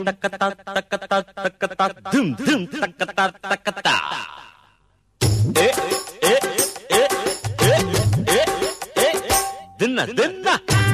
தக்கத்தா தக்கத்தா தக்கத்தா தும் தும் தக்கத்தா தக்கத்தா ஏ ஏ ஏ ஏ ஏ ஏ தின்ன தின்ன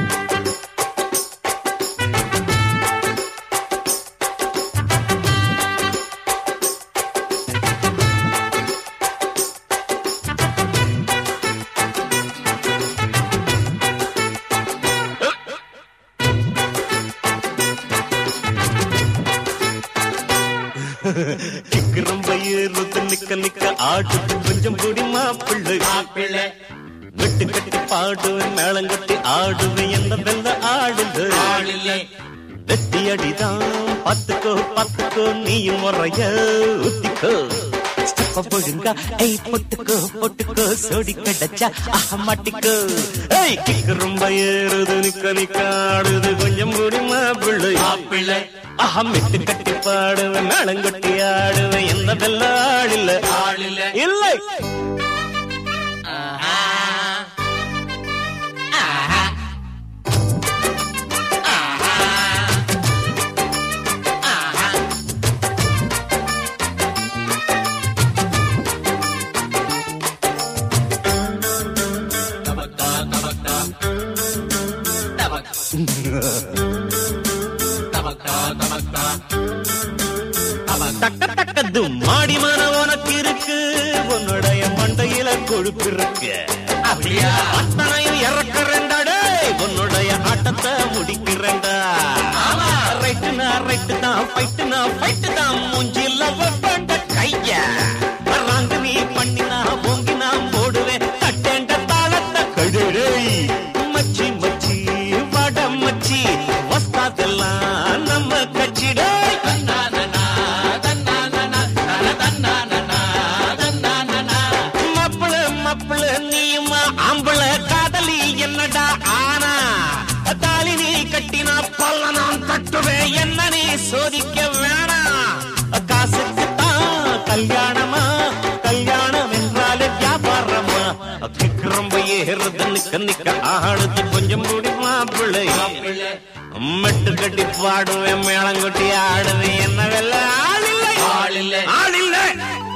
கிக்கிறம்ப ஏறுது நிக்க நிக்க ஆடுது கொஞ்சம் கூடி மாப்பிள்ளை மாப்பிள்ளை வெட்டு கட்டி பாடுவேன் மேளம் கட்டி ஆடுவேன் என்ன வெல்ல ஆடுது ஆளில்லை வெட்டி அடிதான் பாத்துக்கோ பாத்துக்கோ நீயும் முறைய ஊத்திக்கோ ஸ்டெப்ப போடுங்க ஐய் பொட்டுக்கோ பொட்டுக்கோ சோடி கிடைச்சா ஆஹா மாட்டிக்கோ ஏய் கிக்கு ரொம்ப ஏறுது நிக்க நிக்க ஆடுது கொஞ்சம் கூடி மாப்பிள்ளை மாப்பிள்ளை ஆஹா மெட்டு கட்டி பாடுவேன் மேளம் கட்டி ஆடுவேன் என்ன வெல்ல ஆடில்ல ஆளில்லை இல்லை ஆஹா. ஆஹா. ஆஹா. ஆஹா. தபக்தா, தபக்தா. தபக். தபக்தா, தபக்தா. தபக். தக்க தக்கது மாடி மன உனக்கு இருக்கு உன்னுடைய மண்டையில கொழுப்பு இருக்கு அப்படியா? அத்தனையும் இறக்குறேன்டாடே உன்னுடைய ஆட்டத்தை முடிக்கிறேன்டா ஆமா. ரைட்டுனா ரைட்டு தான் ஃபைட்டுனா ஃபைட்டு தான் மூஞ்சில வெப்பண்ட கைய ராங்கு நீ பண்ணினா பொங்கி நான் போடுவேன் தட்டேண்ட தாளத்தை கழுடே மச்சி மச்சி வட மச்சி வஸ்தாதெல்லாம் நம்ம கட்சிடே தன்னானனா, தன்னானனா, தன தன்னானனா, தன்னானனா. மப்பிள மப்பிள நீயுமா ஆம்பள காதலி என்னடா ஆனா தாலி நீ கட்டினா பல்ல நான் கட்டுவேன் என்ன நீ சோதிக்க வேணாம் காசுக்கு தான் கல்யாணமா கல்யாணம் என்றாலே வியாபாரமா கிக்கு ரொம்ப ஏறுது நிக்க நிக்க ஆடுது கொஞ்சம் கூடி மாப்பிள்ளை மாப்பிள்ளை, மெட்டு கட்டி பாடுவேன் மேளம் கொட்டி ஆடுவேன் என்ன வெல்ல ஆளில்லை ஆளில்லை. ஆளில்லை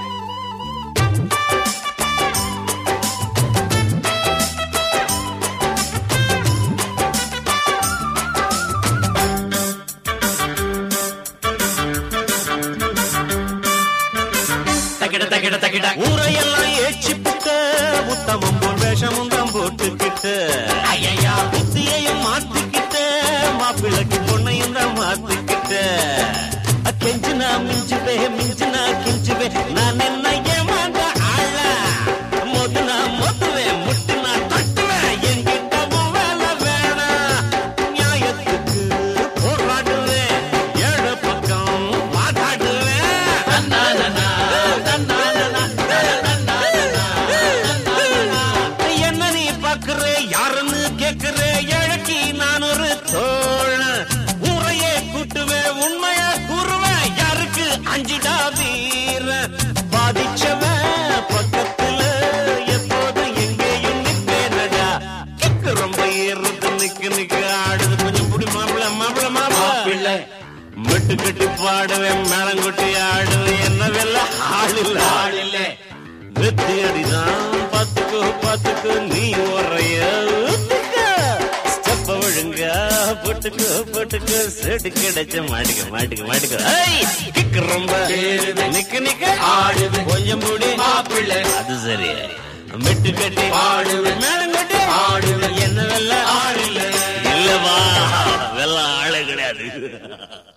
தகிட, தகிட, தகிட. ஊரையெல்லாம் ஏச்சி புட்ட உத்தமம் போல் வேஷமும் தான் போட்டுக்கிட்டு ஐயையோ, புத்தியையும் மாத்திக்கிட்டு மாப்பிள்ளைக்கு பொண்ணையும் தான் மாத்திக்கிட்டு கெஞ்சுனா மிஞ்சுவே மிஞ்சுனா கிஞ்சுவே நான் என்ன ஏமாந்த ஆள மோதுனா மோதுவேன் முட்டுனா தட்டுவேன் என்கிட்ட உன் வேலை வேணாம் நியாயத்துக்கு போராடுவேன் ஏழு பக்கம் வாதாடுவேன் தன்னானனா, தன்னானனா, தன தன்னானனா, தன்னானனா. என்ன நீ பாக்குற யாருன்னு கேக்குற இழக்கி நான் ஒரு தோழ உரையே கூட்டுவேன் உண்மைய கூறுவேன் யாருக்கு அஞ்சிடா வீர பாதிச்சவன் பக்கத்துல எப்போது எங்கேயும் நிப்பேனடா கிக்கு ரொம்ப ஏறுது நிக்கு நிக்கு ஆடுது கொஞ்சம் புடி மாப்பிள மாப்பிள மாப்பிள மாப்பிள்ளை, மெட்டு கட்டி பாடுவேன் மேளம் கொட்டி ஆடுவேன் என்ன வெல்ல ஆளில்ல ஆளில்லை. வெத்தி அடிதான் பாத்துக்கோ பாத்துக்கோ நீ உரைய ஸ்டெப்ப ஒழுங்க போட்டுக்கோ போட்டுக்கோ செட்டு கிடைச்ச மாட்டுக்க மாட்டுக்க மாட்டுக்க ஐய், கிக்கு ரொம்ப ஏறுது. நிக்க நிக்க ஆடுது. கொஞ்சம் மூடி மாப்பிள்ளை, அது சரி மெட்டு கட்டி பாடுவேன். மேளம் கட்டி ஆடுவேன். என்ன வெல்ல ஆளில்லை. இல்லவா வெல்ல ஆளு கிடையாது